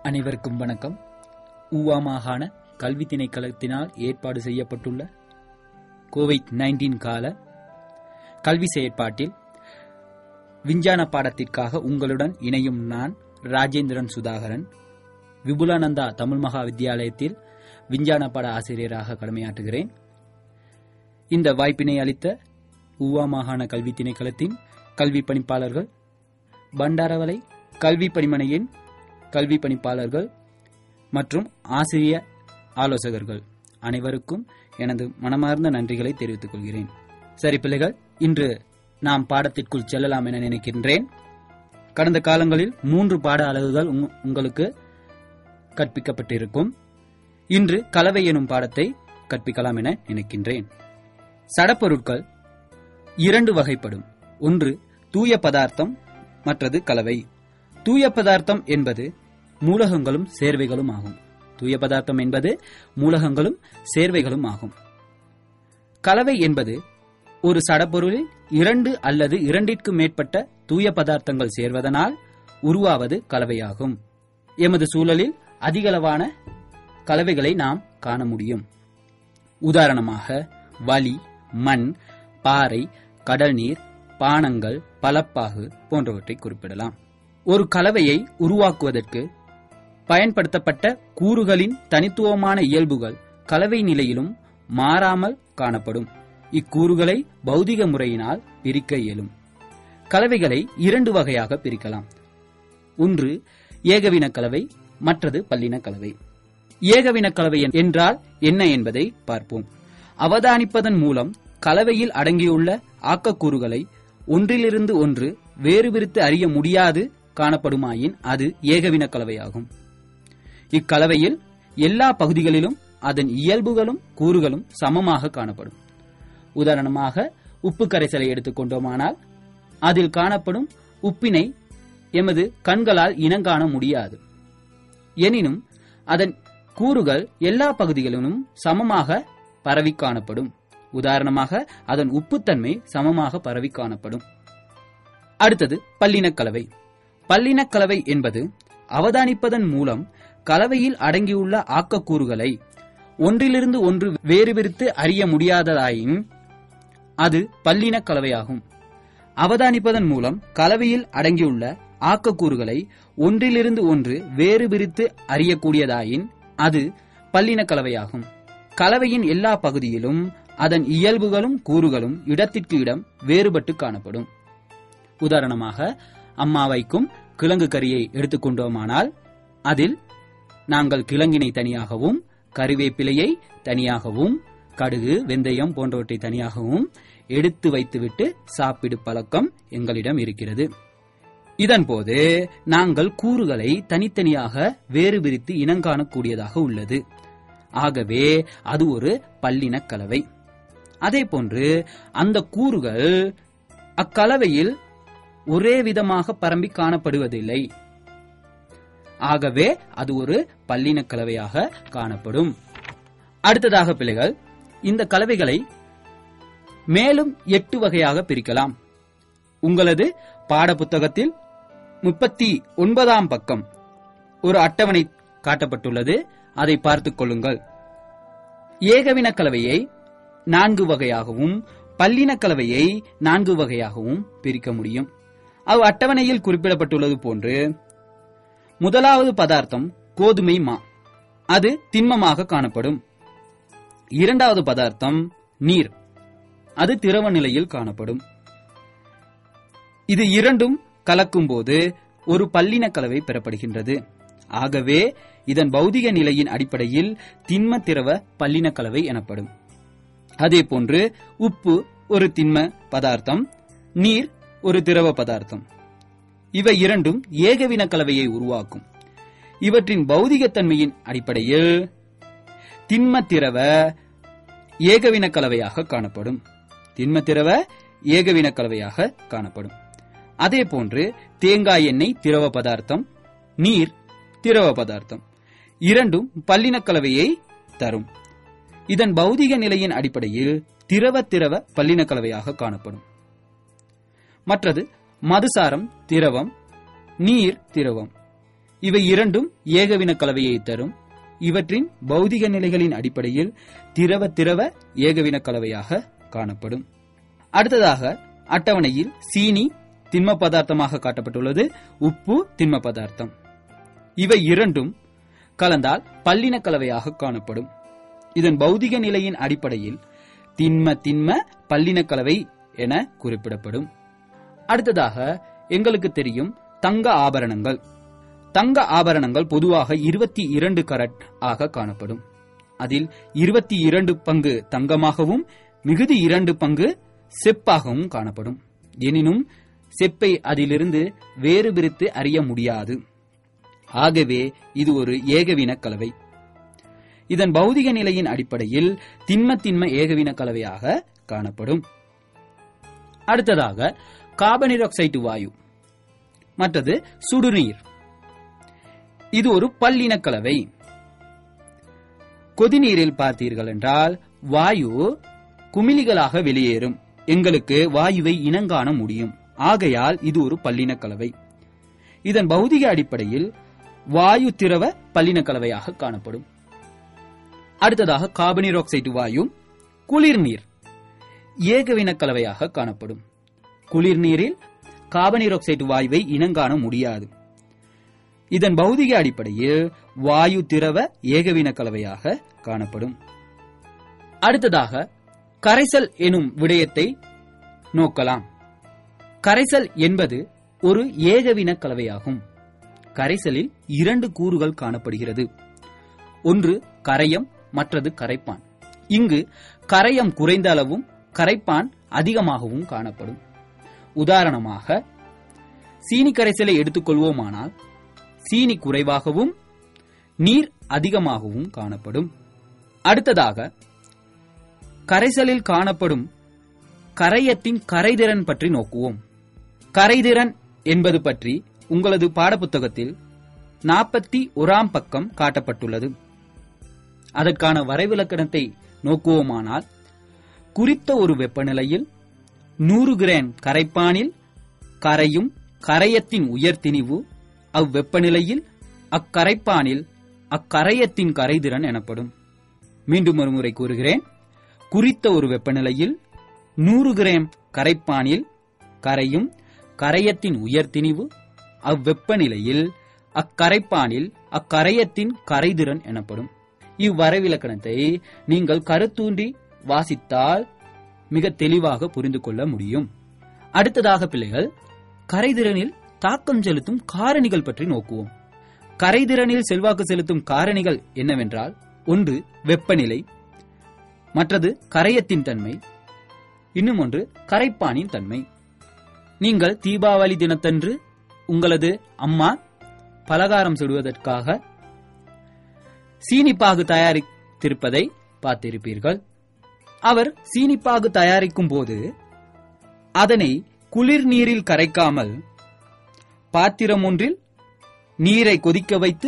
அனைவருக்கும் வணக்கம் ஊவா மாகாண கல்வி திணைக்களத்தினால் ஏற்பாடு செய்யப்பட்டுள்ள கோவிட் நைன்டீன் கால கல்வி செயற்பாட்டில் விஞ்ஞான பாடத்திற்காக உங்களுடன் இணையும் நான் ராஜேந்திரன் சுதாகரன் விபுலானந்தா தமிழ் மகா வித்தியாலயத்தில் விஞ்ஞான பாட ஆசிரியராக கடமையாற்றுகிறேன் இந்த வாய்ப்பினை அளித்த ஊவா மாகாண கல்வி திணைக்களத்தின் கல்வி பணிப்பாளர்கள் பண்டாரவளை கல்வி பணிமனையின் கல்வி பணிப்பாளர்கள் மற்றும் ஆசிரிய ஆலோசகர்கள் அனைவருக்கும் எனது மனமார்ந்த நன்றிகளை தெரிவித்துக் கொள்கிறேன் சரி பிள்ளைகள் இன்று நாம் பாடத்திற்குள் செல்லலாம் என நினைக்கின்றேன் கடந்த காலங்களில் மூன்று பாட அலகுகள் உங்க- உங்களுக்கு கற்பிக்கப்பட்டிருக்கும் இன்று கலவை எனும் பாடத்தை கற்பிக்கலாம் என நினைக்கின்றேன் சடப்பொருட்கள் இரண்டு வகைப்படும் ஒன்று தூய பதார்த்தம் மற்றது கலவை தூய பதார்த்தம் என்பது மூலகங்களும் சேர்வைகளும் ஆகும் தூய பதார்த்தம் என்பது மூலகங்களும் சேர்வைகளும் ஆகும் கலவை என்பது ஒரு சடப்பொருளில் இரண்டு அல்லது இரண்டிற்கு மேற்பட்ட தூய பதார்த்தங்கள் சேர்வதனால் உருவாவது கலவையாகும் எமது சூழலில் அதிகளவான கலவைகளை நாம் காண முடியும் உதாரணமாக வளி மண் பாறை கடல் நீர் பானங்கள் பலப்பாகு போன்றவற்றை குறிப்பிடலாம் ஒரு கலவையை உருவாக்குவதற்கு பயன்படுத்தப்பட்ட கூறுகளின் தனித்துவமான இயல்புகள் கலவை நிலையிலும் மாறாமல் காணப்படும் இக்கூறுகளை பௌதிக முறையினால் பிரிக்க இயலும் கலவைகளை இரண்டு வகையாக பிரிக்கலாம் ஒன்று ஏகவின கலவை மற்றது பல்லின கலவை ஏகவின கலவை என்றால் என்ன என்பதை பார்ப்போம் அவதானிப்பதன் மூலம் கலவையில் அடங்கியுள்ள ஆக்கக்கூறுகளை ஒன்றிலிருந்து ஒன்று வேறுபிரித்து அறிய முடியாது காணப்படுமாயின் அது ஏகவின கலவையாகும் இக்கலவையில் எல்லா பகுதிகளிலும் அதன் இயல்புகளும் கூறுகளும் சமமாக காணப்படும் உதாரணமாக உப்பு கரைசலை எடுத்துக்கொண்டோமானால் அதில் காணப்படும் உப்பினை எமது கண்களால் இனங்காண முடியாது எனினும் அதன் கூறுகள் எல்லா பகுதிகளிலும் சமமாக பரவி காணப்படும் உதாரணமாக அதன் உப்புத்தன்மை சமமாக பரவி காணப்படும் அடுத்தது பல்லினக் கலவை பல்லினக் கலவை என்பது அவதானிப்பதன் மூலம் கலவையில் அடங்கியுள்ள ஆக்கக்கூறுகளை ஒன்றிலிருந்து ஒன்று வேறுபிரித்து அறிய முடியாததாயின் அது பல்லினக் கலவையாகும் அவதானிப்பதன் மூலம் கலவையில் அடங்கியுள்ள ஆக்கக்கூறுகளை ஒன்றிலிருந்து ஒன்று வேறுபிரித்து அறியக்கூடியதாயின் அது பல்லின கலவையாகும் கலவையின் எல்லா பகுதியிலும் அதன் இயல்புகளும் கூறுகளும் இடத்திற்கு இடம் வேறுபட்டு காணப்படும் உதாரணமாக அம்மா வைக்கும் கிழங்கு கறியை எடுத்துக்கொண்டோமானால் அதில் நாங்கள் கிழங்கினை தனியாகவும் கறிவேப்பிலையை தனியாகவும் கடுகு வெந்தயம் போன்றவற்றை தனியாகவும் எடுத்து வைத்துவிட்டு சாப்பிடு பழக்கம் எங்களிடம் இருக்கிறது இதன்போது நாங்கள் கூறுகளை தனித்தனியாக வேறு பிரித்து இனங்காணக்கூடியதாக உள்ளது ஆகவே அது ஒரு பல்லினக் கலவை அதே போன்று அந்த கூறுகள் அக்கலவையில் ஒரே விதமாக பரம்பி காணப்படுவதில்லை ஆகவே அது ஒரு பல்லின கலவையாக காணப்படும் அடுத்ததாக பிள்ளைகள் இந்த கலவைகளை மேலும் எட்டு வகையாக பிரிக்கலாம் உங்களது பாடப்புத்தகத்தில் முப்பத்தி ஒன்பதாம் பக்கம் ஒரு அட்டவணை காட்டப்பட்டுள்ளது அதை பார்த்துக் கொள்ளுங்கள் ஏகவின கலவையை நான்கு வகையாகவும் பல்லின கலவையை நான்கு வகையாகவும் பிரிக்க முடியும் அவ் அட்டவணையில் குறிப்பிடப்பட்டுள்ளது போன்று முதலாவது பதார்த்தம் கோதுமை மா அது திண்மமாக காணப்படும் இரண்டாவது பதார்த்தம் நீர் அது திரவ நிலையில் காணப்படும் இது இரண்டும் கலக்கும்போது ஒரு பல்லின கலவை பெறப்படுகின்றது ஆகவே இதன் பௌதிக நிலையின் அடிப்படையில் திண்ம திரவ பல்லின கலவை எனப்படும் அதே போன்று உப்பு ஒரு திண்ம பதார்த்தம் நீர் ஒரு திரவ பதார்த்தம் இவை இரண்டும் ஏகவின கலவையை உருவாக்கும் இவற்றின் பௌதிகத்தன்மையின் அடிப்படையில் திண்ம திரவ ஏகவின கலவையாக காணப்படும் திண்ம திரவ ஏகவின கலவையாக காணப்படும் அதே போன்று தேங்காய் எண்ணெய் திரவ பதார்த்தம் நீர் திரவ பதார்த்தம் இரண்டும் பல்லின கலவையை தரும் இதன் பௌதிக நிலையின் அடிப்படையில் திரவ திரவ பல்லின கலவையாக காணப்படும் மற்றது மதுசாரம் திரவம் நீர் திரவம் இவை இரண்டும் ஏகவின கலவையை தரும் இவற்றின் பௌதிக நிலைகளின் அடிப்படையில் திரவ திரவ ஏகவின கலவையாக காணப்படும் அடுத்ததாக அட்டவணையில் சீனி திண்ம பதார்த்தமாக காட்டப்பட்டுள்ளது உப்பு திண்ம பதார்த்தம் இவை இரண்டும் கலந்தால் பல்லின கலவையாக காணப்படும் இதன் பௌதிக நிலையின் அடிப்படையில் திண்ம திண்ம பல்லின கலவை என குறிப்பிடப்படும் அடுத்ததாக எங்களுக்கு தெரியும் தங்க ஆபரணங்கள் தங்க ஆபரணங்கள் பொதுவாக இருபத்தி இரண்டு கரட் ஆக காணப்படும் அதில் இருபத்தி இரண்டு பங்கு தங்கமாகவும் மிகுதி இரண்டு பங்கு செப்பாகவும் காணப்படும் எனினும் செப்பை அதிலிருந்து வேறு பிரித்து அறிய முடியாது ஆகவே இது ஒரு ஏகவின கலவை இதன் பௌதிக நிலையின் அடிப்படையில் திண்ம திண்ம ஏகவின கலவையாக காணப்படும் அடுத்ததாக கார்பனீர் ஆக்சைடு வாயு மற்றது சுடுநீர் இது ஒரு பல்லின கலவை கொதிநீரில் பார்த்தீர்கள் என்றால் வாயு குமிழிகளாக வெளியேறும் எங்களுக்கு வாயுவை இனங்காண முடியும் ஆகையால் இது ஒரு பல்லின கலவை இதன் பௌதிக அடிப்படையில் வாயு திரவ பல்லின கலவையாக காணப்படும் அடுத்ததாக கார்பனீர் ஆக்சைடு வாயு குளிர்நீர் ஏகவின கலவையாக காணப்படும் குளிர்நீரில் கார்பனீர் ஆக்சைடு வாயுவை இனங்காண முடியாது இதன் பௌதிக அடிப்படையில் வாயு திரவ ஏகவின கலவையாக காணப்படும் அடுத்ததாக கரைசல் எனும் விடயத்தை நோக்கலாம் கரைசல் என்பது ஒரு ஏகவின கலவையாகும் கரைசலில் இரண்டு கூறுகள் காணப்படுகிறது ஒன்று கரையம் மற்றது கரைப்பான் இங்கு கரையம் குறைந்த அளவும் கரைப்பான் அதிகமாகவும் காணப்படும் உதாரணமாக சீனி கரைசலை எடுத்துக்கொள்வோமானால் சீனி குறைவாகவும் நீர் அதிகமாகவும் காணப்படும் அடுத்ததாக கரைசலில் காணப்படும் கரையத்தின் கரைதிறன் பற்றி நோக்குவோம் கரைதிறன் என்பது பற்றி உங்களது பாடப்புத்தகத்தில் நாற்பத்தி ஒராம் பக்கம் காட்டப்பட்டுள்ளது அதற்கான வரைவிலக்கணத்தை நோக்குவோமானால் குறித்த ஒரு வெப்பநிலையில் நூறு கிராம் கரைப்பானில் கரையும் கரையத்தின் உயர்திணிவு அவ்வெப்பநிலையில் அக்கரைப்பானில் அக்கரையத்தின் கரைதிறன் எனப்படும் மீண்டும் ஒருமுறை கூறுகிறேன் குறித்த ஒரு வெப்பநிலையில் நூறு கிராம் கரைப்பானில் கரையும் கரையத்தின் உயர்திணிவு அவ்வெப்பநிலையில் அக்கரைப்பானில் அக்கரையத்தின் கரைதிறன் எனப்படும் இவ்வரைவிலக்கணத்தை நீங்கள் கருத்தூன்றி வாசித்தால் மிக தெளிவாக புரிந்து கொள்ள முடியும் அடுத்ததாக பிள்ளைகள் கரைதிறனில் தாக்கம் செலுத்தும் காரணிகள் பற்றி நோக்குவோம் கரைதிறனில் செல்வாக்கு செலுத்தும் காரணிகள் என்னவென்றால் ஒன்று வெப்பநிலை மற்றது கரையத்தின் தன்மை இன்னும் ஒன்று கரைப்பானின் தன்மை நீங்கள் தீபாவளி தினத்தன்று உங்களது அம்மா பலகாரம் சுடுவதற்காக சீனிப்பாகு தயாரித்திருப்பதை பார்த்திருப்பீர்கள் அவர் சீனிப்பாகு தயாரிக்கும் போது அதனை குளிர் நீரில் கரைக்காமல் பாத்திரம் ஒன்றில் நீரை கொதிக்க வைத்து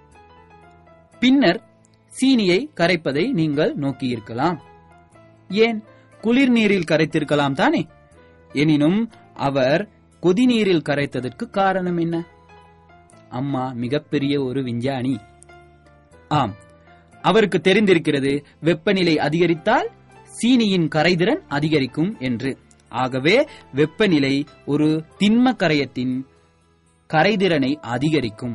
பின்னர் சீனியை கரைப்பதை நீங்கள் நோக்கியிருக்கலாம் ஏன் குளிர் நீரில் கரைத்திருக்கலாம் தானே எனினும் அவர் கொதிநீரில் கரைத்ததற்கு காரணம் என்ன அம்மா மிகப்பெரிய ஒரு விஞ்ஞானி ஆம் அவருக்கு தெரிந்திருக்கிறது வெப்பநிலை அதிகரித்தால் சீனியின் கரைதிறன் அதிகரிக்கும் என்று ஆகவே வெப்பநிலை ஒரு திண்ம கரையத்தின் கரைதிறனை அதிகரிக்கும்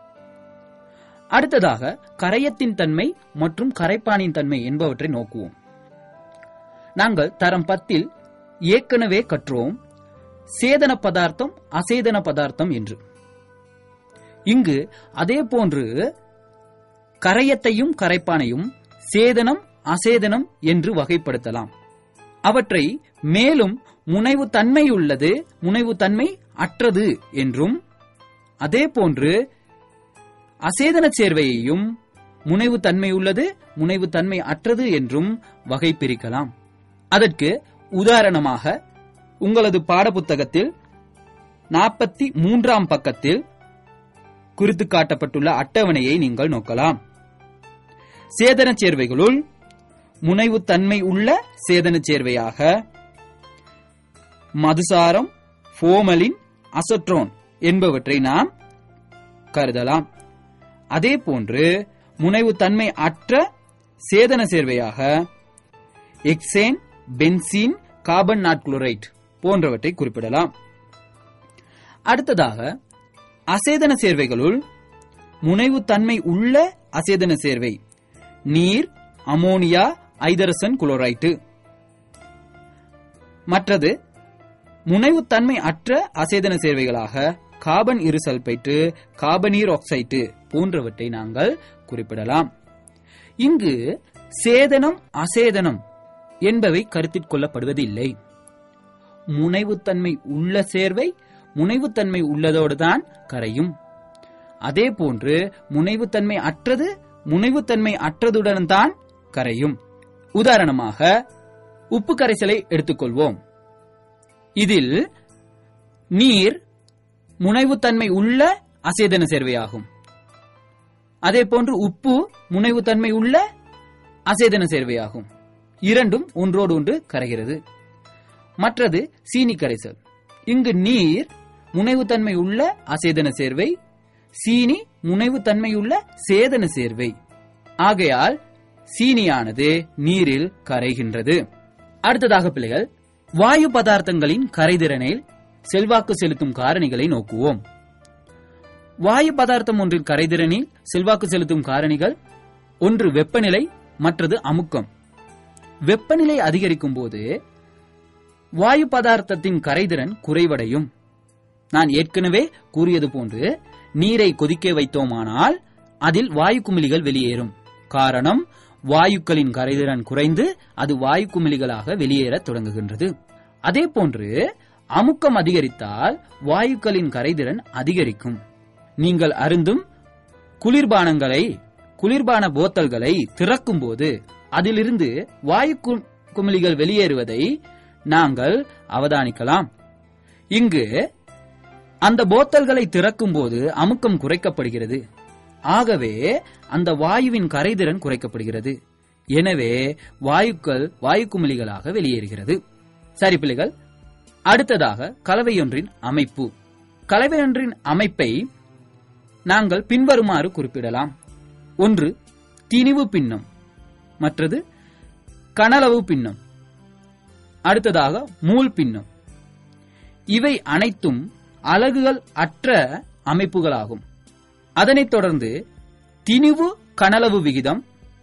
அடுத்ததாக கரையத்தின் தன்மை மற்றும் கரைப்பானின் தன்மை என்பவற்றை நோக்குவோம் நாங்கள் தரம் பத்தில் ஏற்கனவே கற்றோம் சேதன பதார்த்தம் அசேதன பதார்த்தம் என்று இங்கு அதே போன்று கரையத்தையும் கரைப்பானையும் சேதனம் அசேதனம் என்று வகைப்படுத்தலாம் அவற்றை மேலும் முனைவு தன்மை உள்ளது முனைவு தன்மை அற்றது என்றும் அதே போன்று அசேதன சேர்வையையும் முனைவு தன்மை உள்ளது முனைவு தன்மை அற்றது என்றும் வகை பிரிக்கலாம் அதற்கு உதாரணமாக உங்களது பாடப்புத்தகத்தில் நாற்பத்தி மூன்றாம் பக்கத்தில் குறித்து காட்டப்பட்டுள்ள அட்டவணையை நீங்கள் நோக்கலாம் சேதன சேர்வைகளுள் முனைவு தன்மை உள்ள சேதன சேர்வையாக மதுசாரம் போமலின் அசட்ரோன் என்பவற்றை நாம் கருதலாம் அதே போன்று முனைவு தன்மை அற்ற சேதன சேர்வையாக எக்ஸேன் பென்சீன் கார்பன் நாட்குளோரைட் போன்றவற்றை குறிப்பிடலாம் அடுத்ததாக அசேதன சேர்வைகளுள் முனைவு தன்மை உள்ள அசேதன சேர்வை நீர் அமோனியா ஐதரசன் குளோரைட்டு மற்றது முனைவு தன்மை அற்ற அசேதன சேர்வைகளாக கார்பன் இருசல்பைட்டு கார்பனீர் ஆக்சைட்டு போன்றவற்றை நாங்கள் குறிப்பிடலாம் இங்கு சேதனம் அசேதனம் என்பவை கருத்தில் கொள்ளப்படுவதில்லை முனைவுத்தன்மை உள்ள சேர்வை முனைவுத்தன்மை உள்ளதோடு தான் கரையும் அதே போன்று முனைவுத்தன்மை அற்றது முனைவுத்தன்மை அற்றதுடன் தான் கரையும் உதாரணமாக உப்பு கரைசலை எடுத்துக்கொள்வோம் இதில் நீர் முனைவுத்தன்மை உள்ள அசேதன சேர்வையாகும் அதே போன்று உப்பு முனைவுத்தன்மை உள்ள அசேதன சேர்வையாகும் இரண்டும் ஒன்றோடு ஒன்று கரைகிறது மற்றது சீனி கரைசல் இங்கு நீர் முனைவுத்தன்மை உள்ள அசேதன சேர்வை சீனி முனைவுத்தன்மையுள்ள சேதன சேர்வை ஆகையால் சீனியானது நீரில் கரைகின்றது அடுத்ததாக பிள்ளைகள் வாயு பதார்த்தங்களின் கரைதிறனில் செல்வாக்கு செலுத்தும் காரணிகளை நோக்குவோம் வாயு பதார்த்தம் ஒன்றின் கரைதிறனில் செல்வாக்கு செலுத்தும் காரணிகள் ஒன்று வெப்பநிலை மற்றது அமுக்கம் வெப்பநிலை அதிகரிக்கும் போது வாயு பதார்த்தத்தின் கரைதிறன் குறைவடையும் நான் ஏற்கனவே கூறியது போன்று நீரை கொதிக்க வைத்தோமானால் அதில் வாயு குமிழிகள் வெளியேறும் காரணம் வாயுக்களின் கரைதிறன் குறைந்து அது வாயு குமிழிகளாக வெளியேறத் தொடங்குகின்றது அதே போன்று அமுக்கம் அதிகரித்தால் வாயுக்களின் கரைதிறன் அதிகரிக்கும் நீங்கள் அருந்தும் குளிர்பானங்களை குளிர்பான போத்தல்களை திறக்கும் போது அதிலிருந்து வாயு கு- குமிழிகள் வெளியேறுவதை நாங்கள் அவதானிக்கலாம் இங்கு அந்த போத்தல்களை திறக்கும் போது அமுக்கம் குறைக்கப்படுகிறது ஆகவே அந்த வாயுவின் கரைதிறன் குறைக்கப்படுகிறது எனவே வாயுக்கள் வாயு குமிழிகளாக வெளியேறுகிறது சரி பிள்ளைகள் அடுத்ததாக கலவையொன்றின் அமைப்பு கலவையொன்றின் அமைப்பை நாங்கள் பின்வருமாறு குறிப்பிடலாம் ஒன்று திணிவு பின்னம் மற்றது கனளவு பின்னம் அடுத்ததாக மூல் பின்னம் இவை அனைத்தும் அலகுகள் அற்ற அமைப்புகளாகும் அதனைத் தொடர்ந்து திணிவு கனளவு விகிதம்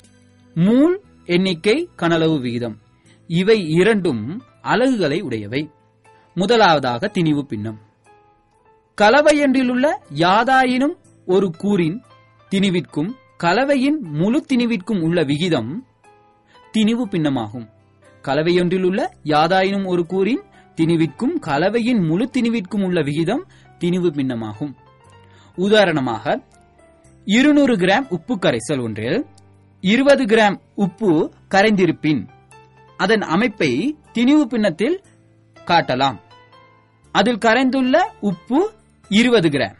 மூல் எண்ணிக்கை கனளவு விகிதம் இவை இரண்டும் அலகுகளை உடையவை முதலாவதாக திணிவு பின்னம் கலவையொன்றிலுள்ள யாதாயினும் ஒரு கூறின் திணிவிற்கும் கலவையின் முழு திணிவிற்கும் உள்ள விகிதம் திணிவு பின்னமாகும் கலவையொன்றிலுள்ள யாதாயினும் ஒரு கூறின் திணிவிற்கும் கலவையின் முழு திணிவிற்கும் உள்ள விகிதம் திணிவு பின்னமாகும் உதாரணமாக இருநூறு கிராம் உப்பு கரைசல் ஒன்றில் இருபது கிராம் உப்பு கரைந்திருப்பின் அதன் அமைப்பை திணிவு பின்னத்தில் காட்டலாம் அதில் கரைந்துள்ள உப்பு இருபது கிராம்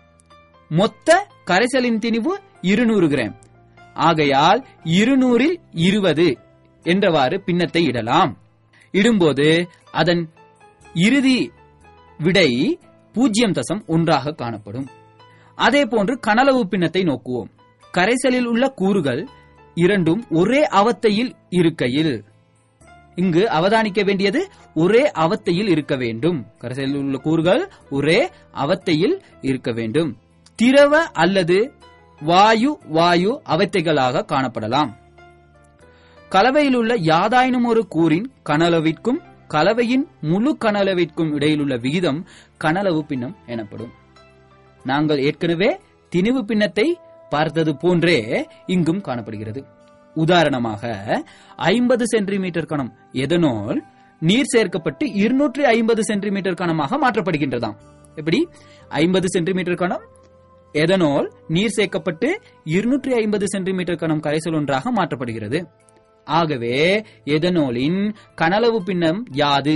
மொத்த கரைசலின் திணிவு இருநூறு கிராம் ஆகையால் இருநூறில் இருபது என்றவாறு பின்னத்தை இடலாம் இடும்போது அதன் இறுதி விடை பூஜ்ஜியம் தசம் ஒன்றாக காணப்படும் அதே போன்று கனளவு பின்னத்தை நோக்குவோம் கரைசலில் உள்ள கூறுகள் இரண்டும் ஒரே அவத்தையில் இருக்கையில் இங்கு அவதானிக்க வேண்டியது ஒரே அவத்தையில் இருக்க வேண்டும் கரைசலில் உள்ள கூறுகள் ஒரே அவத்தையில் இருக்க வேண்டும் திரவ அல்லது வாயு வாயு அவத்தைகளாக காணப்படலாம் கலவையில் உள்ள யாதாயினும் ஒரு கூறின் கனளவிற்கும் கலவையின் முழு கனளவிற்கும் இடையிலுள்ள விகிதம் கனளவு பின்னம் எனப்படும் நாங்கள் ஏற்கனவே திணிவு பின்னத்தை பார்த்தது போன்றே இங்கும் காணப்படுகிறது உதாரணமாக ஐம்பது சென்டிமீட்டர் கணம் எதனோல் நீர் சேர்க்கப்பட்டு இருநூற்றி ஐம்பது சென்டிமீட்டர் கணமாக மாற்றப்படுகின்றதாம் எப்படி ஐம்பது சென்டிமீட்டர் கணம் எதனோல் நீர் சேர்க்கப்பட்டு இருநூற்றி ஐம்பது சென்டிமீட்டர் கணம் கரைசல் ஒன்றாக மாற்றப்படுகிறது ஆகவே எதனோலின் கனளவு பின்னம் யாது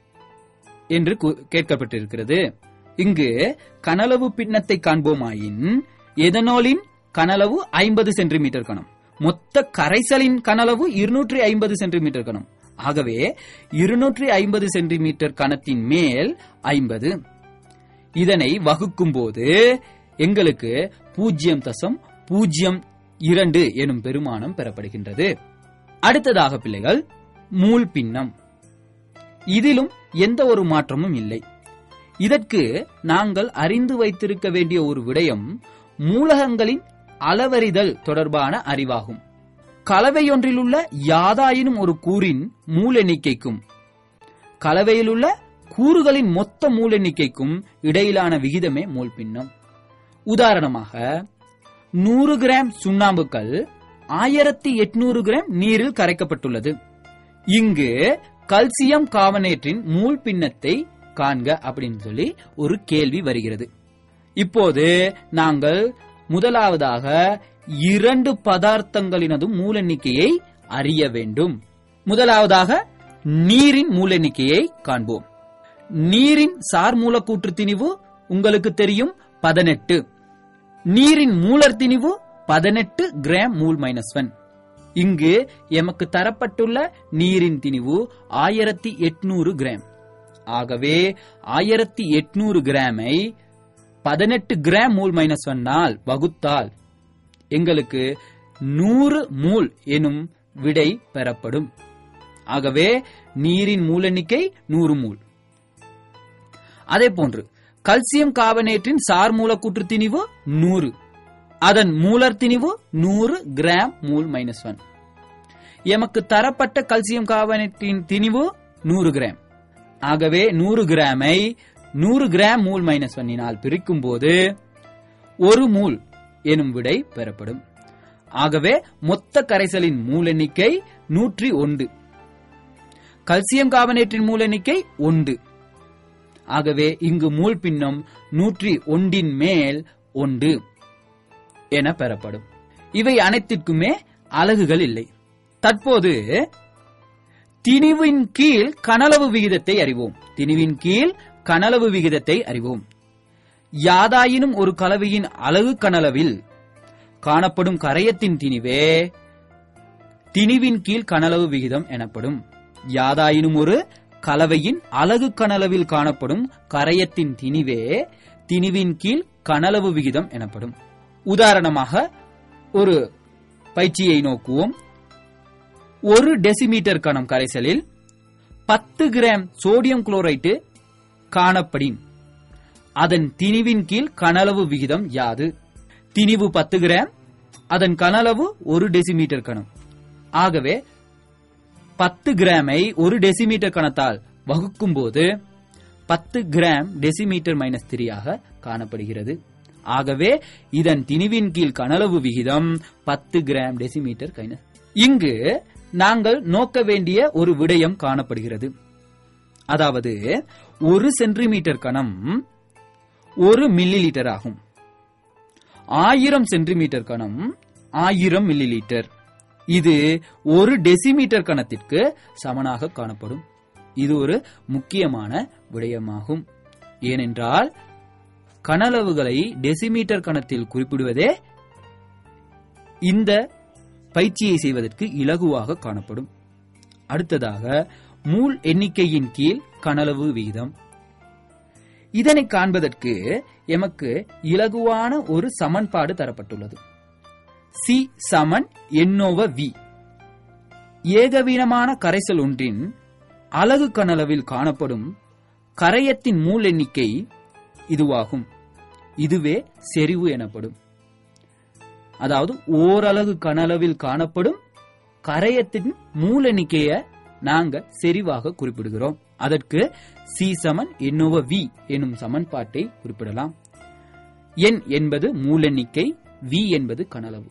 என்று கு- கேட்கப்பட்டிருக்கிறது இங்கு கனளவு பின்னத்தை காண்போமாயின் எதனோலின் கனளவு ஐம்பது சென்டிமீட்டர் கணம் மொத்த கரைசலின் கனளவு இருநூற்றி ஐம்பது சென்டிமீட்டர் கணம் ஆகவே இருநூற்றி ஐம்பது சென்டிமீட்டர் கணத்தின் மேல் ஐம்பது இதனை வகுக்கும் போது எங்களுக்கு பூஜ்ஜியம் தசம் பூஜ்ஜியம் இரண்டு எனும் பெருமானம் பெறப்படுகின்றது அடுத்ததாக பிள்ளைகள் மூல் பின்னம் இதிலும் எந்த ஒரு மாற்றமும் இல்லை இதற்கு நாங்கள் அறிந்து வைத்திருக்க வேண்டிய ஒரு விடயம் மூலகங்களின் அளவறிதல் தொடர்பான அறிவாகும் கலவையொன்றிலுள்ள யாதாயினும் ஒரு கூறின் மூல் எண்ணிக்கைக்கும் கலவையிலுள்ள கூறுகளின் மொத்த மூல் எண்ணிக்கைக்கும் இடையிலான விகிதமே மூல் பின்னம் உதாரணமாக நூறு கிராம் சுண்ணாம்புக்கல் ஆயிரத்தி எட்நூறு கிராம் நீரில் கரைக்கப்பட்டுள்ளது இங்கு கல்சியம் கார்பனேட்டின் மூல் பின்னத்தை காண்க அப்படின்னு சொல்லி ஒரு கேள்வி வருகிறது இப்போது நாங்கள் முதலாவதாக இரண்டு பதார்த்தங்களினது மூல எண்ணிக்கையை அறிய வேண்டும் முதலாவதாக நீரின் மூல எண்ணிக்கையை காண்போம் நீரின் சார் மூலக்கூற்று திணிவு உங்களுக்கு தெரியும் பதினெட்டு நீரின் மூலர் திணிவு பதினெட்டு கிராம் மூல் மைனஸ் ஒன் இங்கு எமக்கு தரப்பட்டுள்ள நீரின் திணிவு ஆயிரத்தி எட்நூறு கிராம் ஆகவே ஆயிரத்தி எட்நூறு கிராமை பதினெட்டு கிராம் மூல் மைனஸ் ஒன்னால் வகுத்தால் எங்களுக்கு நூறு மூல் எனும் விடை பெறப்படும் ஆகவே நீரின் மூல் எண்ணிக்கை நூறு மூல் அதே போன்று கல்சியம் கார்பனேட்டின் சார் மூலக்கூற்று திணிவு நூறு அதன் மூலர் திணிவு நூறு கிராம் மூல் மைனஸ் ஒன் எமக்கு தரப்பட்ட கல்சியம் கார்பனேட்டின் திணிவு நூறு கிராம் ஆகவே நூறு கிராமை நூறு கிராம் மூல் மைனஸ் ஒன்னினால் பிரிக்கும் போது ஒரு மூல் எனும் விடை பெறப்படும் ஆகவே மொத்த கரைசலின் மூல் எண்ணிக்கை நூற்றி ஒன்று கல்சியம் கார்பனேட்டின் மூல் எண்ணிக்கை ஒன்று ஆகவே இங்கு மூல் பின்னம் நூற்றி ஒன்றின் மேல் ஒன்று என பெறப்படும் இவை அனைத்திற்குமே அலகுகள் இல்லை தற்போது திணிவின் கீழ் கனளவு விகிதத்தை அறிவோம் திணிவின் கீழ் கனளவு விகிதத்தை அறிவோம் யாதாயினும் ஒரு கலவையின் அலகு கனளவில் காணப்படும் கரையத்தின் திணிவே திணிவின் கீழ் கனளவு விகிதம் எனப்படும் யாதாயினும் ஒரு கலவையின் அலகு கனளவில் காணப்படும் கரையத்தின் திணிவே திணிவின் கீழ் கனளவு விகிதம் எனப்படும் உதாரணமாக ஒரு பயிற்சியை நோக்குவோம் ஒரு டெசிமீட்டர் கணம் கரைசலில் பத்து கிராம் சோடியம் குளோரைட்டு காணப்படின் அதன் திணிவின் கீழ் கனளவு விகிதம் யாது திணிவு பத்து கிராம் அதன் கனளவு ஒரு டெசிமீட்டர் கணம் ஆகவே பத்து கிராமை ஒரு டெசிமீட்டர் கணத்தால் வகுக்கும் போது பத்து கிராம் டெசிமீட்டர் மைனஸ் த்ரீயாக காணப்படுகிறது ஆகவே இதன் திணிவின் கீழ் கனளவு விகிதம் பத்து கிராம் டெசிமீட்டர் கைன இங்கு நாங்கள் நோக்க வேண்டிய ஒரு விடயம் காணப்படுகிறது அதாவது ஒரு சென்டிமீட்டர் கணம் ஒரு மில்லி லிட்டர் ஆகும் ஆயிரம் சென்டிமீட்டர் கணம் ஆயிரம் மில்லி லிட்டர் இது ஒரு டெசிமீட்டர் கணத்திற்கு சமனாக காணப்படும் இது ஒரு முக்கியமான விடயமாகும் ஏனென்றால் கனளவுகளை டெசிமீட்டர் கணத்தில் குறிப்பிடுவதே இந்த பயிற்சியை செய்வதற்கு இலகுவாக காணப்படும் அடுத்ததாக மூல் எண்ணிக்கையின் கீழ் கனளவு விகிதம் இதனை காண்பதற்கு எமக்கு இலகுவான ஒரு சமன்பாடு தரப்பட்டுள்ளது சி சமன் எண்ணோவ வி ஏகவீனமான கரைசல் ஒன்றின் அலகு கனளவில் காணப்படும் கரையத்தின் மூல் எண்ணிக்கை இதுவாகும் இதுவே செறிவு எனப்படும் அதாவது ஓரலகு கனளவில் காணப்படும் கரையத்தின் மூல் எண்ணிக்கையை நாங்க செறிவாக குறிப்பிடுகிறோம் அதற்கு சி சமன் எண்ணோவ வி எனும் சமன்பாட்டை குறிப்பிடலாம் என் என்பது மூல் எண்ணிக்கை வி என்பது கனளவு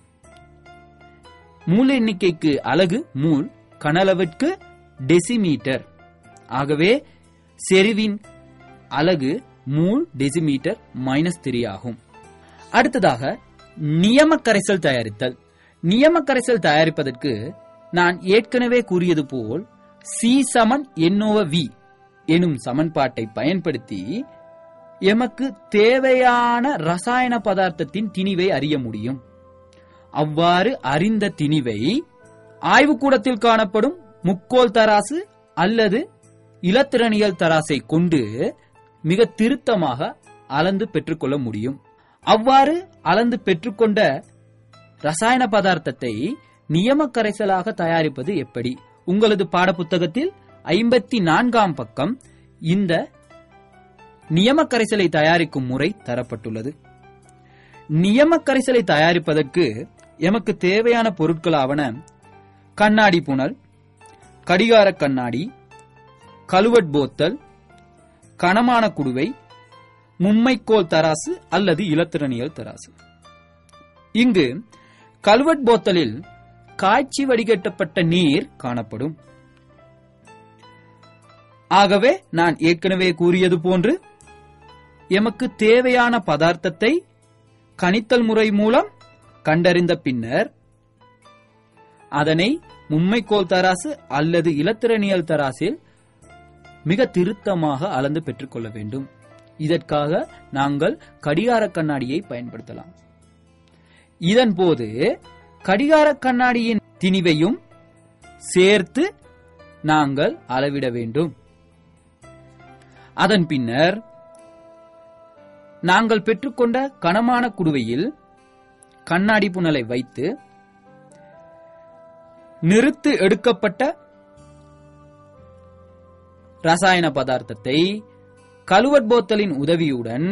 மூல எண்ணிக்கைக்கு அலகு மூல் கனளவிற்கு டெசிமீட்டர் ஆகவே செறிவின் அலகு மூல் டெசிமீட்டர் மைனஸ் த்ரீ ஆகும் அடுத்ததாக நியம கரைசல் தயாரித்தல் நியம கரைசல் தயாரிப்பதற்கு நான் ஏற்கனவே கூறியது போல் சி சமன் எண்ணோவ வி எனும் சமன்பாட்டை பயன்படுத்தி எமக்கு தேவையான ரசாயன பதார்த்தத்தின் திணிவை அறிய முடியும் அவ்வாறு அறிந்த திணிவை ஆய்வுக்கூடத்தில் காணப்படும் முக்கோல் தராசு அல்லது இலத்திரனியல் தராசை கொண்டு மிக திருத்தமாக அளந்து பெற்றுக்கொள்ள முடியும் அவ்வாறு அளந்து பெற்றுக்கொண்ட ரசாயன பதார்த்தத்தை நியம கரைசலாக தயாரிப்பது எப்படி உங்களது பாடப்புத்தகத்தில் ஐம்பத்தி நான்காம் பக்கம் இந்த நியம கரைசலை தயாரிக்கும் முறை தரப்பட்டுள்ளது நியம கரைசலை தயாரிப்பதற்கு எமக்கு தேவையான பொருட்களாவன கண்ணாடி புனல் கடிகார கண்ணாடி கழுவட் போத்தல் கனமான குடுவை மும்மைக்கோல் தராசு அல்லது இலத்திரனியல் தராசு இங்கு கல்வெட் போத்தலில் காய்ச்சி வடிகட்டப்பட்ட நீர் காணப்படும் ஆகவே நான் ஏற்கனவே கூறியது போன்று எமக்கு தேவையான பதார்த்தத்தை கணித்தல் முறை மூலம் கண்டறிந்த பின்னர் அதனை மும்மைக்கோல் தராசு அல்லது இலத்திரனியல் தராசில் மிக திருத்தமாக அளந்து பெற்றுக்கொள்ள வேண்டும் இதற்காக நாங்கள் கடிகார கண்ணாடியை பயன்படுத்தலாம் இதன் போது கடிகார கண்ணாடியின் திணிவையும் சேர்த்து நாங்கள் அளவிட வேண்டும் அதன் பின்னர் நாங்கள் பெற்றுக்கொண்ட கனமான குடுவையில் கண்ணாடி புனலை வைத்து நிறுத்து எடுக்கப்பட்ட ரசாயன பதார்த்தத்தை கழுவட் போத்தலின் உதவியுடன்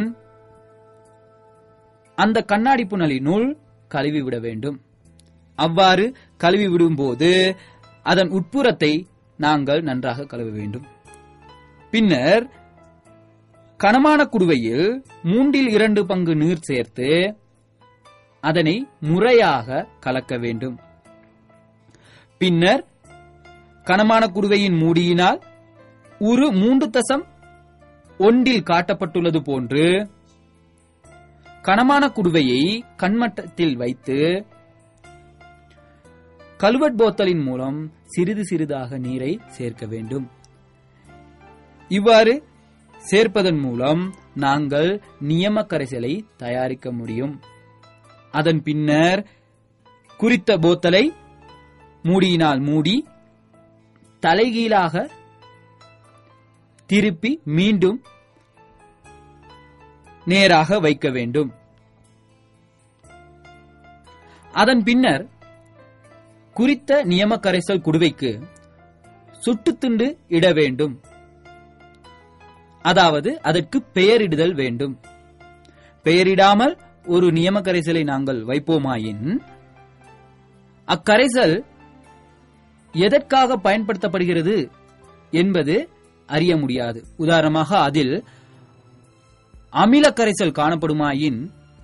அந்த கண்ணாடி புனலினுள் கழுவி விட வேண்டும் அவ்வாறு கழுவி விடும்போது அதன் உட்புறத்தை நாங்கள் நன்றாக கழுவ வேண்டும் பின்னர் கனமான குடுவையில் மூன்றில் இரண்டு பங்கு நீர் சேர்த்து அதனை முறையாக கலக்க வேண்டும் பின்னர் கனமான குடுவையின் மூடியினால் ஒரு மூன்று தசம் ஒன்றில் காட்டப்பட்டுள்ளது போன்று கனமான குடுவையை கண்மட்டத்தில் வைத்து கல்வெட் போத்தலின் மூலம் சிறிது சிறிதாக நீரை சேர்க்க வேண்டும் இவ்வாறு சேர்ப்பதன் மூலம் நாங்கள் நியம கரைசலை தயாரிக்க முடியும் அதன் பின்னர் குறித்த போத்தலை மூடியினால் மூடி தலைகீழாக திருப்பி மீண்டும் நேராக வைக்க வேண்டும் அதன் பின்னர் குறித்த நியம கரைசல் குடுவைக்கு சுட்டுத்துண்டு இட வேண்டும் அதாவது அதற்கு பெயரிடுதல் வேண்டும் பெயரிடாமல் ஒரு நியம கரைசலை நாங்கள் வைப்போமாயின் அக்கரைசல் எதற்காக பயன்படுத்தப்படுகிறது என்பது அறிய முடியாது உதாரணமாக அதில் அமில கரைசல் காணப்படுமாயின்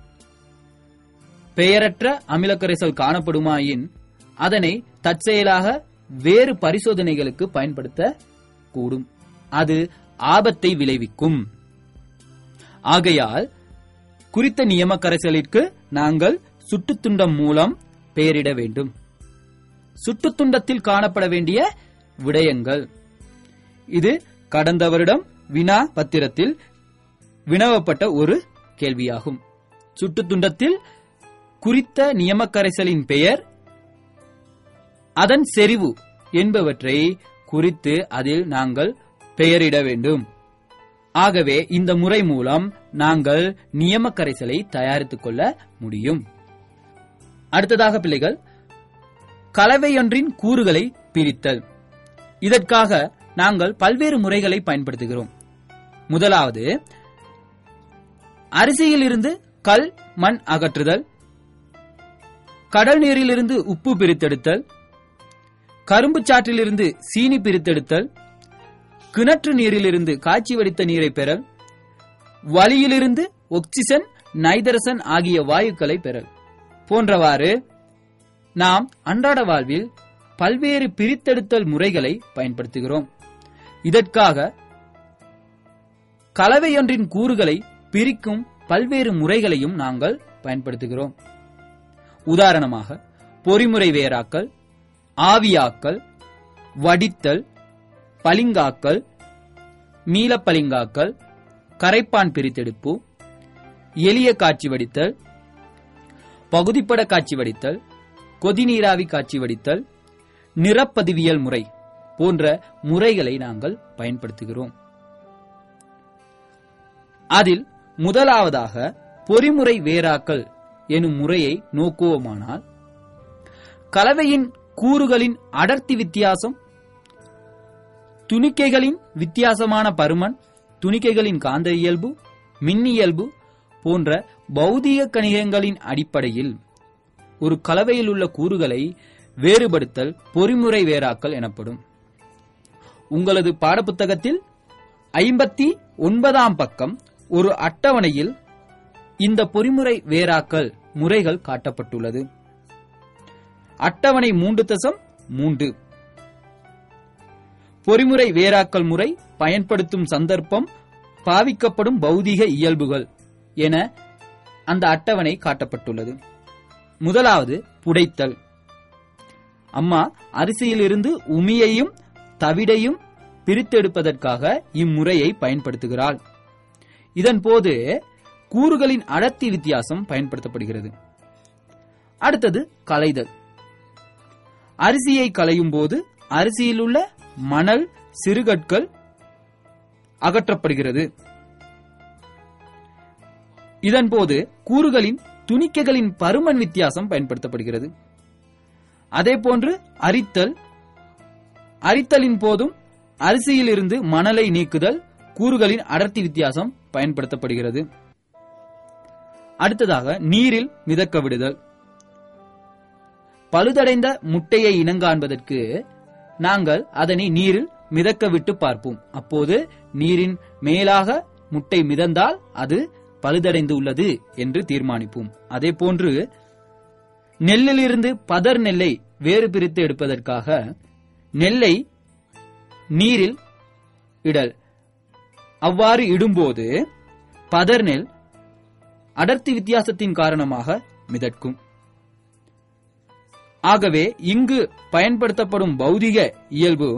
பெயரற்ற அமில கரைசல் காணப்படுமாயின் அதனை தற்செயலாக வேறு பரிசோதனைகளுக்கு பயன்படுத்த கூடும் அது ஆபத்தை விளைவிக்கும் ஆகையால் குறித்த நியம கரைசலிற்கு நாங்கள் சுட்டுத்துண்டம் மூலம் பெயரிட வேண்டும் சுட்டுத்துண்டத்தில் காணப்பட வேண்டிய விடயங்கள் இது கடந்த வருடம் வினா பத்திரத்தில் வினவப்பட்ட ஒரு கேள்வியாகும் சுட்டுத்துண்டத்தில் குறித்த நியம கரைசலின் பெயர் அதன் செறிவு என்பவற்றை குறித்து அதில் நாங்கள் பெயரிட வேண்டும் ஆகவே இந்த முறை மூலம் நாங்கள் நியம கரைசலை தயாரித்துக் கொள்ள முடியும் அடுத்ததாக பிள்ளைகள் கலவையொன்றின் கூறுகளை பிரித்தல் இதற்காக நாங்கள் பல்வேறு முறைகளை பயன்படுத்துகிறோம் முதலாவது அரிசியிலிருந்து கல் மண் அகற்றுதல் கடல் நீரிலிருந்து உப்பு பிரித்தெடுத்தல் கரும்பு சாற்றிலிருந்து சீனி பிரித்தெடுத்தல் கிணற்று நீரிலிருந்து காய்ச்சி வடித்த நீரை பெறல் வலியிலிருந்து ஒக்சிஜன் நைதரசன் ஆகிய வாயுக்களை பெறல் போன்றவாறு நாம் அன்றாட வாழ்வில் பல்வேறு பிரித்தெடுத்தல் முறைகளை பயன்படுத்துகிறோம் இதற்காக கலவையொன்றின் கூறுகளை பிரிக்கும் பல்வேறு முறைகளையும் நாங்கள் பயன்படுத்துகிறோம் உதாரணமாக பொறிமுறை வேறாக்கல் ஆவியாக்கல் வடித்தல் பளிங்காக்கல் மீளப்பளிங்காக்கல் கரைப்பான் பிரித்தெடுப்பு எளிய காட்சி வடித்தல் பகுதிப்பட காட்சி வடித்தல் கொதிநீராவி காட்சி வடித்தல் நிறப்பதிவியல் முறை போன்ற முறைகளை நாங்கள் பயன்படுத்துகிறோம் அதில் முதலாவதாக பொறிமுறை வேறாக்கல் எனும் முறையை நோக்குவோமானால் கலவையின் கூறுகளின் அடர்த்தி வித்தியாசம் துணிக்கைகளின் வித்தியாசமான பருமன் துணிக்கைகளின் காந்த இயல்பு மின்னியல்பு போன்ற பௌதீக கணிகங்களின் அடிப்படையில் ஒரு கலவையில் உள்ள கூறுகளை வேறுபடுத்தல் பொறிமுறை வேறாக்கல் எனப்படும் உங்களது பாடப்புத்தகத்தில் ஐம்பத்தி ஒன்பதாம் பக்கம் ஒரு அட்டவணையில் இந்த பொறிமுறை வேறாக்கல் முறைகள் காட்டப்பட்டுள்ளது அட்டவணை மூன்று தசம் மூன்று பொறிமுறை வேறாக்கல் முறை பயன்படுத்தும் சந்தர்ப்பம் பாவிக்கப்படும் பௌதீக இயல்புகள் என அந்த அட்டவணை காட்டப்பட்டுள்ளது முதலாவது புடைத்தல் அம்மா அரிசியிலிருந்து உமியையும் தவிடையும் பிரித்தெடுப்பதற்காக இம்முறையை பயன்படுத்துகிறாள் இதன் போது கூறுகளின் அடர்த்தி வித்தியாசம் பயன்படுத்தப்படுகிறது அடுத்தது களைதல் அரிசியை களையும் போது அரிசியில் உள்ள மணல் சிறுகற்கள் அகற்றப்படுகிறது இதன் போது கூறுகளின் துணிக்கைகளின் பருமன் வித்தியாசம் பயன்படுத்தப்படுகிறது அதேபோன்று அரித்தல் அரித்தலின் போதும் அரிசியில் இருந்து மணலை நீக்குதல் கூறுகளின் அடர்த்தி வித்தியாசம் பயன்படுத்தப்படுகிறது அடுத்ததாக நீரில் மிதக்க விடுதல் பழுதடைந்த முட்டையை இனங்காண்பதற்கு நாங்கள் அதனை நீரில் மிதக்க விட்டு பார்ப்போம் அப்போது நீரின் மேலாக முட்டை மிதந்தால் அது பழுதடைந்து உள்ளது என்று தீர்மானிப்போம் அதே போன்று நெல்லிலிருந்து பதர் நெல்லை வேறு பிரித்து எடுப்பதற்காக நெல்லை நீரில் இடல் அவ்வாறு இடும்போது பதர் நெல் அடர்த்தி வித்தியாசத்தின் காரணமாக மிதக்கும் ஆகவே இங்கு பயன்படுத்தப்படும் பௌதிக இயல்பு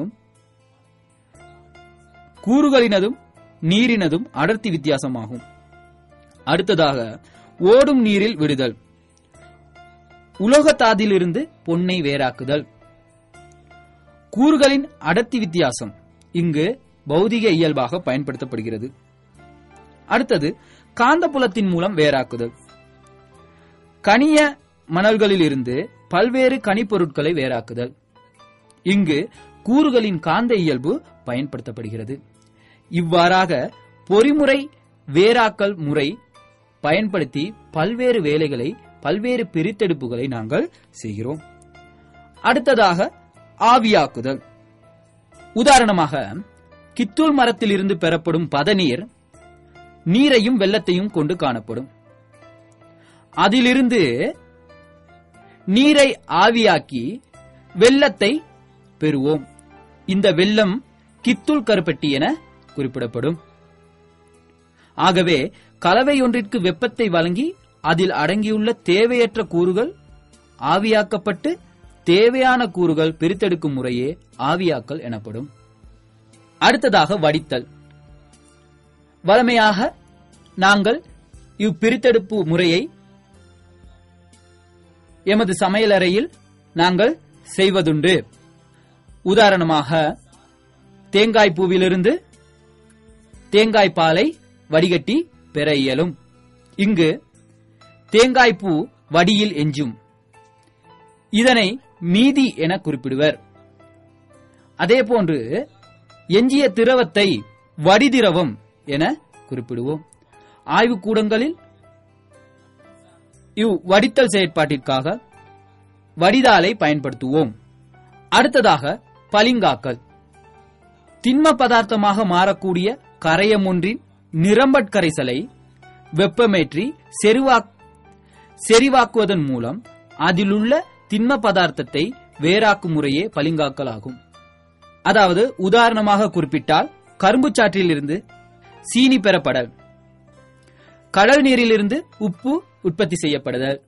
கூறுகளினதும் நீரினதும் அடர்த்தி வித்தியாசமாகும் அடுத்ததாக ஓடும் நீரில் விடுதல் உலோகத்தாதிலிருந்து பொன்னை வேறாக்குதல் கூறுகளின் அடர்த்தி வித்தியாசம் இங்கு பௌதிக இயல்பாக பயன்படுத்தப்படுகிறது அடுத்தது காந்தப்புலத்தின் மூலம் வேறாக்குதல் கனிய மணல்களிலிருந்து பல்வேறு கனிப்பொருட்களை வேறாக்குதல் இங்கு கூறுகளின் காந்த இயல்பு பயன்படுத்தப்படுகிறது இவ்வாறாக பொறிமுறை வேறாக்கல் முறை பயன்படுத்தி பல்வேறு வேலைகளை பல்வேறு பிரித்தெடுப்புகளை நாங்கள் செய்கிறோம் அடுத்ததாக ஆவியாக்குதல் உதாரணமாக கித்தூல் மரத்தில் இருந்து பெறப்படும் பதநீர் நீரையும் வெள்ளத்தையும் கொண்டு காணப்படும் அதிலிருந்து நீரை ஆவியாக்கி வெள்ளத்தை பெறுவோம் இந்த வெள்ளம் கித்துள் கருப்பட்டி என குறிப்பிடப்படும் ஆகவே கலவை ஒன்றிற்கு வெப்பத்தை வழங்கி அதில் அடங்கியுள்ள தேவையற்ற கூறுகள் ஆவியாக்கப்பட்டு தேவையான கூறுகள் பிரித்தெடுக்கும் முறையே ஆவியாக்கல் எனப்படும் அடுத்ததாக வடித்தல் வழமையாக நாங்கள் இப்பிரித்தெடுப்பு முறையை எமது சமையலறையில் நாங்கள் செய்வதுண்டு உதாரணமாக தேங்காய் பூவிலிருந்து தேங்காய் பாலை வடிகட்டி பெற இயலும் இங்கு தேங்காய் பூ வடியில் எஞ்சும் இதனை மீதி என குறிப்பிடுவர் அதேபோன்று எஞ்சிய திரவத்தை வடிதிரவம் என குறிப்பிடுவோம் ஆய்வுக்கூடங்களில் இவ் வடித்தல் செயற்பாட்டிற்காக வடிதாலை பயன்படுத்துவோம் அடுத்ததாக பளிங்காக்கல் திண்ம பதார்த்தமாக மாறக்கூடிய கரையம் ஒன்றின் நிரம்பட் கரைசலை வெப்பமேற்றி செறிவாக் செறிவாக்குவதன் மூலம் அதிலுள்ள திண்ம பதார்த்தத்தை வேறாக்கும் முறையே பளிங்காக்கல் ஆகும் அதாவது உதாரணமாக குறிப்பிட்டால் கரும்பு சாற்றிலிருந்து சீனி பெறப்படல் கடல் நீரிலிருந்து உப்பு உற்பத்தி செய்யப்படுதல்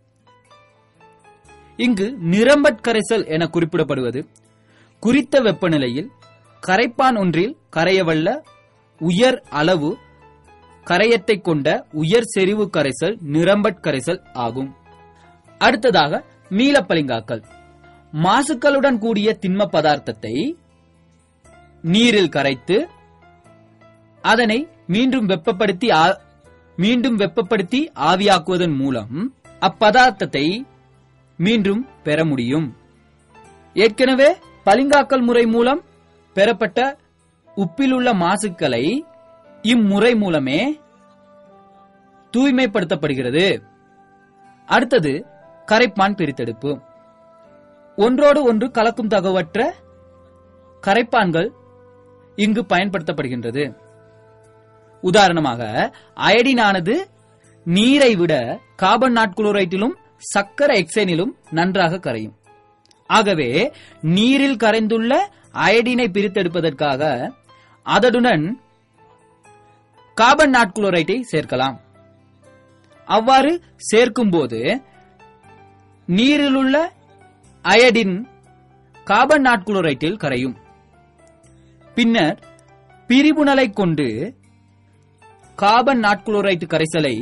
இங்கு நிரம்பட் கரைசல் என குறிப்பிடப்படுவது குறித்த வெப்பநிலையில் கரைப்பான் ஒன்றில் கரையவல்ல உயர் அளவு கரையத்தை கொண்ட உயர் செறிவு கரைசல் நிரம்பட் கரைசல் ஆகும் அடுத்ததாக மீளப்பளிங்காக்கல் மாசுக்களுடன் கூடிய திண்ம பதார்த்தத்தை நீரில் கரைத்து அதனை மீண்டும் வெப்பப்படுத்தி ஆ- மீண்டும் வெப்பப்படுத்தி ஆவியாக்குவதன் மூலம் அப்பதார்த்தத்தை மீண்டும் பெற முடியும் ஏற்கனவே பளிங்காக்கல் முறை மூலம் பெறப்பட்ட உப்பிலுள்ள மாசுக்களை இம்முறை மூலமே தூய்மைப்படுத்தப்படுகிறது அடுத்தது கரைப்பான் பிரித்தெடுப்பு ஒன்றோடு ஒன்று கலக்கும் தகவற்ற கரைப்பான்கள் இங்கு பயன்படுத்தப்படுகின்றது உதாரணமாக அயடினானது நீரை விட கார்பன் நாட்குளோரைட்டிலும் சக்கர எக்ஸைனிலும் நன்றாக கரையும் ஆகவே நீரில் கரைந்துள்ள அயடினை பிரித்தெடுப்பதற்காக அதனுடன் கார்பன் நாட்குளோரைட்டை சேர்க்கலாம் அவ்வாறு சேர்க்கும்போது நீரிலுள்ள அயடின் கார்பன் நாட்குளோரைட்டில் கரையும் பின்னர் பிரிபுணலை கொண்டு கார்பன் நாட்குளோரைட்டு கரைசலை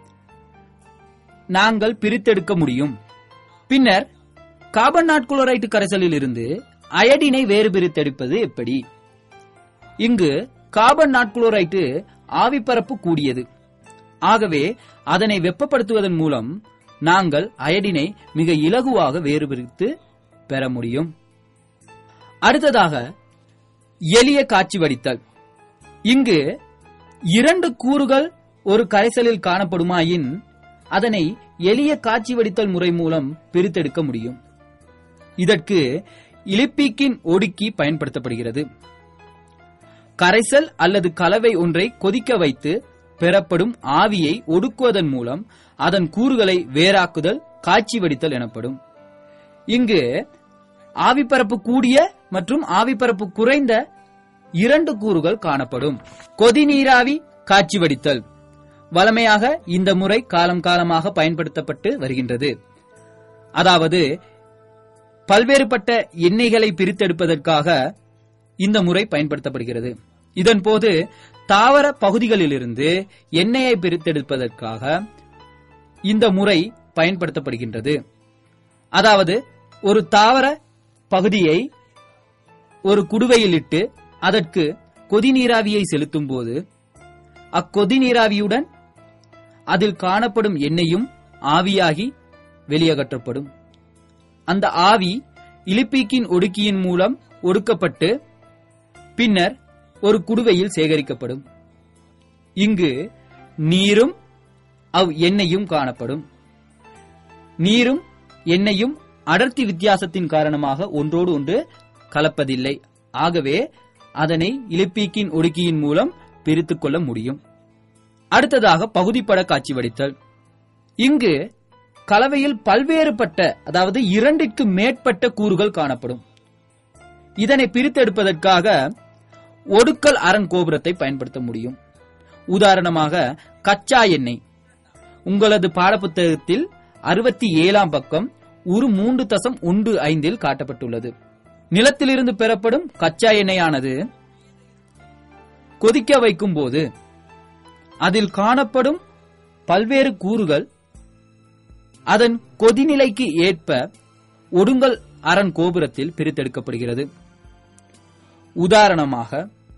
நாங்கள் பிரித்தெடுக்க முடியும் பின்னர் கார்பன் நாட்குளோரைட்டு கரைசலில் இருந்து அயடினை வேறு பிரித்தெடுப்பது எப்படி இங்கு கார்பன் நாட்குளோரைட்டு ஆவிப்பரப்பு கூடியது ஆகவே அதனை வெப்பப்படுத்துவதன் மூலம் நாங்கள் அயடினை மிக இலகுவாக வேறு பிரித்து பெற முடியும் அடுத்ததாக எளிய காட்சி வடித்தல் இங்கு இரண்டு கூறுகள் ஒரு கரைசலில் காணப்படுமாயின் அதனை எளிய காட்சி வடித்தல் முறை மூலம் பிரித்தெடுக்க முடியும் இதற்கு இலிப்பீக்கின் ஒடுக்கி பயன்படுத்தப்படுகிறது கரைசல் அல்லது கலவை ஒன்றை கொதிக்க வைத்து பெறப்படும் ஆவியை ஒடுக்குவதன் மூலம் அதன் கூறுகளை வேறாக்குதல் காட்சி வடித்தல் எனப்படும் இங்கு ஆவிப்பரப்பு கூடிய மற்றும் ஆவிப்பரப்பு குறைந்த இரண்டு கூறுகள் காணப்படும் கொதிநீராவி காட்சி வடித்தல் வழமையாக இந்த முறை காலம் காலமாக பயன்படுத்தப்பட்டு வருகின்றது அதாவது பல்வேறுபட்ட எண்ணெய்களை பிரித்தெடுப்பதற்காக இந்த முறை பயன்படுத்தப்படுகிறது இதன் போது தாவர பகுதிகளிலிருந்து எண்ணெயை பிரித்தெடுப்பதற்காக இந்த முறை பயன்படுத்தப்படுகின்றது அதாவது ஒரு தாவர பகுதியை ஒரு குடுவையில் இட்டு அதற்கு கொதிநீராவியை செலுத்தும் போது அக்கொதிநீராவியுடன் அதில் காணப்படும் எண்ணெயும் ஆவியாகி வெளியகற்றப்படும் அந்த ஆவி இலிப்பீக்கின் ஒடுக்கியின் மூலம் ஒடுக்கப்பட்டு பின்னர் ஒரு குடுவையில் சேகரிக்கப்படும் இங்கு நீரும் அவ் எண்ணெயும் காணப்படும் நீரும் எண்ணெயும் அடர்த்தி வித்தியாசத்தின் காரணமாக ஒன்றோடு ஒன்று கலப்பதில்லை ஆகவே அதனை இலிப்பீக்கின் ஒடுக்கியின் மூலம் பிரித்துக் கொள்ள முடியும் அடுத்ததாக பகுதிப்பட காட்சி வடித்தல் இங்கு கலவையில் பல்வேறுபட்ட அதாவது இரண்டிற்கு மேற்பட்ட கூறுகள் காணப்படும் இதனை பிரித்தெடுப்பதற்காக ஒடுக்கல் அரண் கோபுரத்தை பயன்படுத்த முடியும் உதாரணமாக கச்சா எண்ணெய் உங்களது பாடப்புத்தகத்தில் அறுபத்தி ஏழாம் பக்கம் ஒரு மூன்று தசம் ஒன்று ஐந்தில் காட்டப்பட்டுள்ளது நிலத்திலிருந்து பெறப்படும் கச்சா எண்ணெயானது கொதிக்க வைக்கும் போது அதில் காணப்படும் பல்வேறு கூறுகள் அதன் கொதிநிலைக்கு ஏற்ப ஒடுங்கல் அரண் கோபுரத்தில் பிரித்தெடுக்கப்படுகிறது உதாரணமாக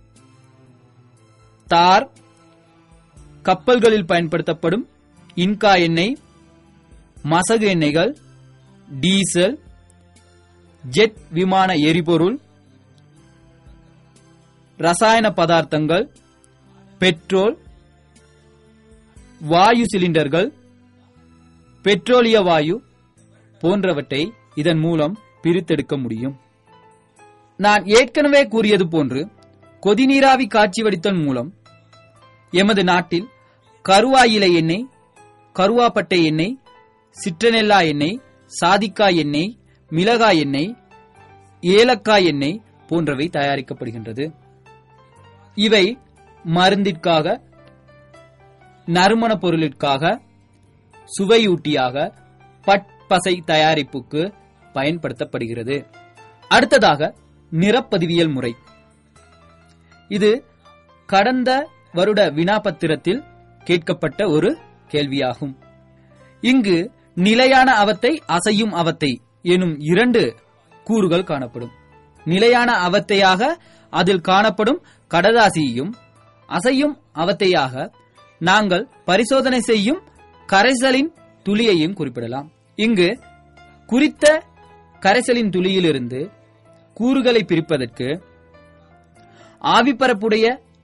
தார் கப்பல்களில் பயன்படுத்தப்படும் இன்கா எண்ணெய் மசகு எண்ணெய்கள் டீசல் ஜெட் விமான எரிபொருள் ரசாயன பதார்த்தங்கள் பெட்ரோல் வாயு சிலிண்டர்கள் பெட்ரோலிய வாயு போன்றவற்றை இதன் மூலம் பிரித்தெடுக்க முடியும் நான் ஏற்கனவே கூறியது போன்று கொதிநீராவி காட்சி வடித்தல் மூலம் எமது நாட்டில் கருவாயிலை எண்ணெய் கருவாப்பட்டை எண்ணெய் சிற்றனெல்லா எண்ணெய் சாதிக்காய் எண்ணெய் மிளகாய் எண்ணெய் ஏலக்காய் எண்ணெய் போன்றவை தயாரிக்கப்படுகின்றது இவை மருந்திற்காக நறுமண பொருளிற்காக சுவையூட்டியாக பட்பசை தயாரிப்புக்கு பயன்படுத்தப்படுகிறது அடுத்ததாக நிறப்பதிவியல் முறை இது கடந்த வருட வினாபத்திரத்தில் கேட்கப்பட்ட ஒரு கேள்வியாகும் இங்கு நிலையான அவத்தை அசையும் அவத்தை எனும் இரண்டு கூறுகள் காணப்படும் நிலையான அவத்தையாக அதில் காணப்படும் கடதாசியையும் அசையும் அவத்தையாக நாங்கள் பரிசோதனை செய்யும் கரைசலின் துளியையும் குறிப்பிடலாம் இங்கு குறித்த கரைசலின் துளியிலிருந்து கூறுகளை பிரிப்பதற்கு ஆவிப்பரப்புடைய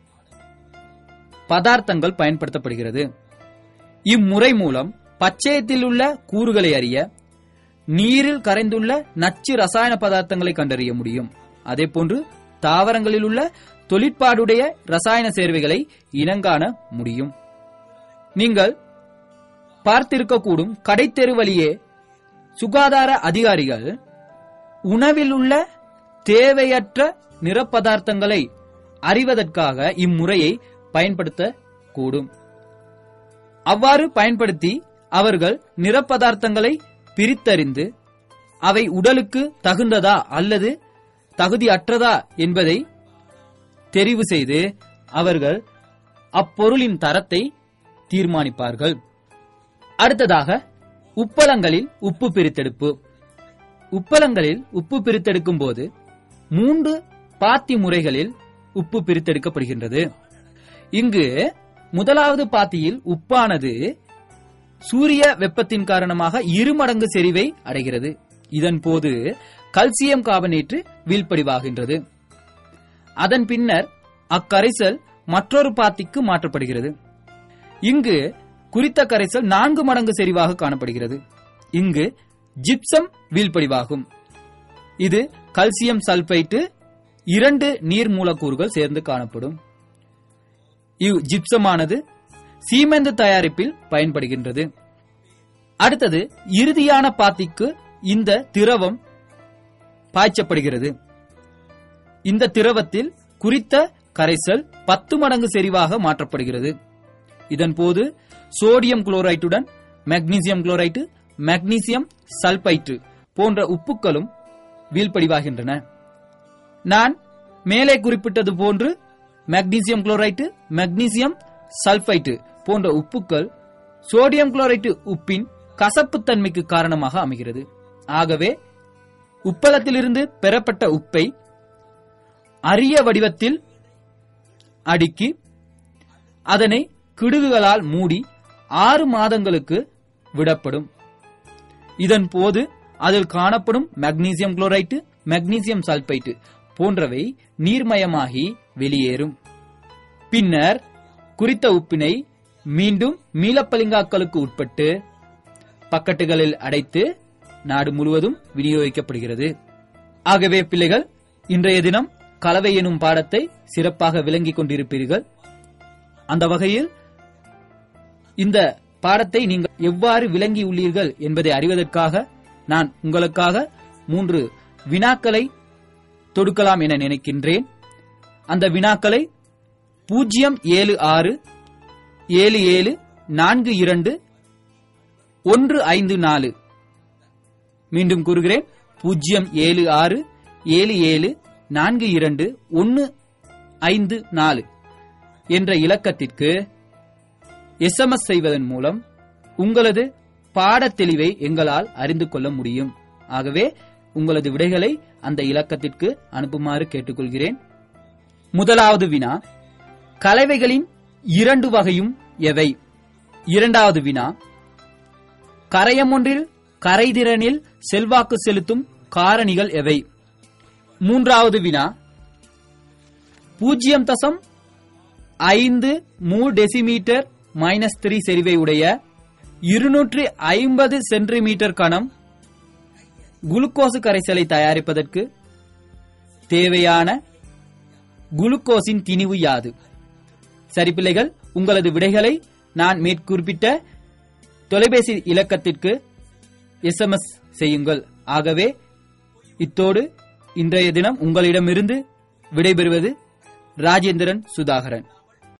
பதார்த்தங்கள் பயன்படுத்தப்படுகிறது இம்முறை மூலம் பச்சையத்தில் உள்ள கூறுகளை அறிய நீரில் கரைந்துள்ள நச்சு ரசாயன பதார்த்தங்களை கண்டறிய முடியும் அதேபோன்று தாவரங்களில் உள்ள தொழிற்பாடுடைய ரசாயன சேர்வைகளை இனங்காண முடியும் நீங்கள் பார்த்திருக்கக்கூடும் கடைத்தெரு வழியே சுகாதார அதிகாரிகள் உணவில் உள்ள தேவையற்ற நிறப்பதார்த்தங்களை அறிவதற்காக இம்முறையை பயன்படுத்தக்கூடும் அவ்வாறு பயன்படுத்தி அவர்கள் நிறப்பதார்த்தங்களை பிரித்தறிந்து அவை உடலுக்கு தகுந்ததா அல்லது தகுதியற்றதா என்பதை தெரிவு செய்து அவர்கள் அப்பொருளின் தரத்தை தீர்மானிப்பார்கள் அடுத்ததாக உப்பளங்களில் உப்பு பிரித்தெடுப்பு உப்பளங்களில் உப்பு பிரித்தெடுக்கும் போது மூன்று பாத்தி முறைகளில் உப்பு பிரித்தெடுக்கப்படுகின்றது இங்கு முதலாவது பாத்தியில் உப்பானது சூரிய வெப்பத்தின் காரணமாக இருமடங்கு செறிவை அடைகிறது இதன் போது கல்சியம் கார்பனேற்று வீழ்ப்படிவாகின்றது அதன் பின்னர் அக்கரைசல் மற்றொரு பாத்திக்கு மாற்றப்படுகிறது இங்கு குறித்த கரைசல் நான்கு மடங்கு செறிவாக காணப்படுகிறது இங்கு ஜிப்சம் வீழ்ப்படிவாகும் இது கல்சியம் சல்பைட்டு இரண்டு நீர் மூலக்கூறுகள் சேர்ந்து காணப்படும் இவ் ஜிப்சமானது சீமெந்து தயாரிப்பில் பயன்படுகின்றது அடுத்தது இறுதியான பாத்திக்கு இந்த திரவம் பாய்ச்சப்படுகிறது இந்த திரவத்தில் குறித்த கரைசல் பத்து மடங்கு செறிவாக மாற்றப்படுகிறது இதன் போது சோடியம் குளோரைட்டுடன் மெக்னீசியம் குளோரைட்டு மெக்னீசியம் சல்பைட்டு போன்ற உப்புக்களும் வீழ்ப்படிவாகின்றன நான் மேலே குறிப்பிட்டது போன்று மெக்னீசியம் குளோரைட்டு மெக்னீசியம் சல்பைட்டு போன்ற உப்புக்கள் சோடியம் குளோரைட்டு உப்பின் கசப்புத்தன்மைக்கு காரணமாக அமைகிறது ஆகவே உப்பளத்திலிருந்து பெறப்பட்ட உப்பை அரிய வடிவத்தில் அடுக்கி அதனை கிடுகுகளால் மூடி ஆறு மாதங்களுக்கு விடப்படும் இதன் போது அதில் காணப்படும் மெக்னீசியம் குளோரைட்டு மெக்னீசியம் சல்பைட்டு போன்றவை நீர்மயமாகி வெளியேறும் பின்னர் குறித்த உப்பினை மீண்டும் மீளப்பளிங்காக்களுக்கு உட்பட்டு பக்கெட்டுகளில் அடைத்து நாடு முழுவதும் விநியோகிக்கப்படுகிறது ஆகவே பிள்ளைகள் இன்றைய தினம் கலவை எனும் பாடத்தை சிறப்பாக விளங்கிக் கொண்டிருப்பீர்கள் அந்த வகையில் இந்த பாடத்தை நீங்கள் எவ்வாறு விளங்கி உள்ளீர்கள் என்பதை அறிவதற்காக நான் உங்களுக்காக மூன்று வினாக்களை தொடுக்கலாம் என நினைக்கின்றேன் அந்த வினாக்களை பூஜ்ஜியம் ஏழு ஆறு ஏழு ஏழு நான்கு இரண்டு ஒன்று ஐந்து நாலு மீண்டும் கூறுகிறேன் பூஜ்ஜியம் ஏழு ஆறு ஏழு ஏழு நான்கு இரண்டு ஒன்று ஐந்து நாலு என்ற இலக்கத்திற்கு எஸ்எம்எஸ் செய்வதன் மூலம் உங்களது பாடத் தெளிவை எங்களால் அறிந்து கொள்ள முடியும் ஆகவே உங்களது விடைகளை அந்த இலக்கத்திற்கு அனுப்புமாறு கேட்டுக்கொள்கிறேன் முதலாவது வினா கலவைகளின் இரண்டு வகையும் எவை இரண்டாவது வினா கரையம் ஒன்றில் கரைதிறனில் செல்வாக்கு செலுத்தும் காரணிகள் எவை மூன்றாவது வினா பூஜ்ஜியம் தசம் ஐந்து மூ டெசிமீட்டர் மைனஸ் த்ரீ செறிவை உடைய இருநூற்றி ஐம்பது சென்டிமீட்டர் கணம் குளுக்கோசு கரைசலை தயாரிப்பதற்கு தேவையான குளுக்கோஸின் திணிவு யாது சரி பிள்ளைகள் உங்களது விடைகளை நான் மேற்குறிப்பிட்ட தொலைபேசி இலக்கத்திற்கு எஸ்எம்எஸ் செய்யுங்கள் ஆகவே இத்தோடு இன்றைய தினம் உங்களிடமிருந்து விடைபெறுவது ராஜேந்திரன் சுதாகரன்